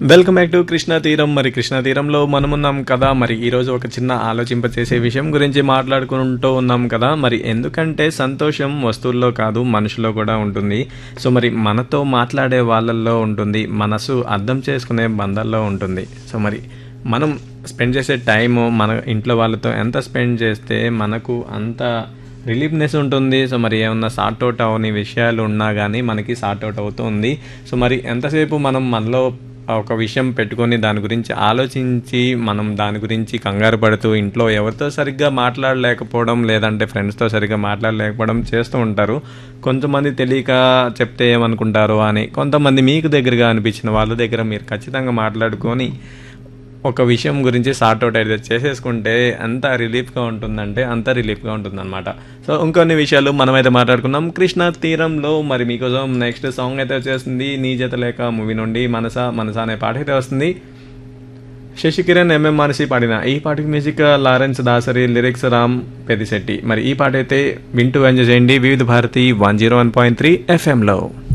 welcome back to Krishna తీరం మరి కృష్ణా తీరంలో మనమున్నాం కదా మరి ఈరోజు ఒక చిన్న ఆలోచింపచేసే విషయం గురించి మాట్లాడుకుంటూ ఉన్నాం కదా మరి ఎందుకంటే సంతోషం వస్తువుల్లో కాదు మనుషులో కూడా ఉంటుంది సో మరి మనతో మాట్లాడే వాళ్ళల్లో ఉంటుంది మనసు అర్థం చేసుకునే బంధాల్లో ఉంటుంది సో మరి మనం స్పెండ్ చేసే టైము మన ఇంట్లో వాళ్ళతో ఎంత స్పెండ్ చేస్తే మనకు అంత రిలీఫ్నెస్ ఉంటుంది సో మరి ఏమన్నా సార్ట్ అవుట్ అవని విషయాలు ఉన్నా కానీ మనకి సార్ట్ అవుట్ అవుతుంది సో మరి ఎంతసేపు మనం మనలో ఒక విషయం పెట్టుకొని దాని గురించి ఆలోచించి మనం దాని గురించి కంగారు పడుతూ ఇంట్లో ఎవరితో సరిగ్గా మాట్లాడలేకపోవడం లేదంటే ఫ్రెండ్స్తో సరిగ్గా మాట్లాడలేకపోవడం చేస్తూ ఉంటారు కొంతమంది తెలియక చెప్తే ఏమనుకుంటారో అని కొంతమంది మీకు దగ్గరగా అనిపించిన వాళ్ళ దగ్గర మీరు ఖచ్చితంగా మాట్లాడుకొని ఒక విషయం గురించి సార్ట్ అవుట్ అయితే చేసేసుకుంటే ఎంత రిలీఫ్గా ఉంటుందంటే అంత రిలీఫ్గా ఉంటుందన్నమాట సో ఇంకొన్ని విషయాలు మనమైతే మాట్లాడుకున్నాం కృష్ణ తీరంలో మరి మీకోసం నెక్స్ట్ సాంగ్ అయితే వచ్చేస్తుంది నీ జత లేక మూవీ నుండి మనస మనస అనే పాట అయితే వస్తుంది శశికిరణ్ ఎంఎం మానసి పాడిన ఈ పాటకి music Lawrence Dasari lyrics Ram Pedishetti మరి ఈ పాట అయితే వింటూ ఎంజాయ్ చేయండి Vividh Bharati one zero one point three ఎఫ్ఎంలో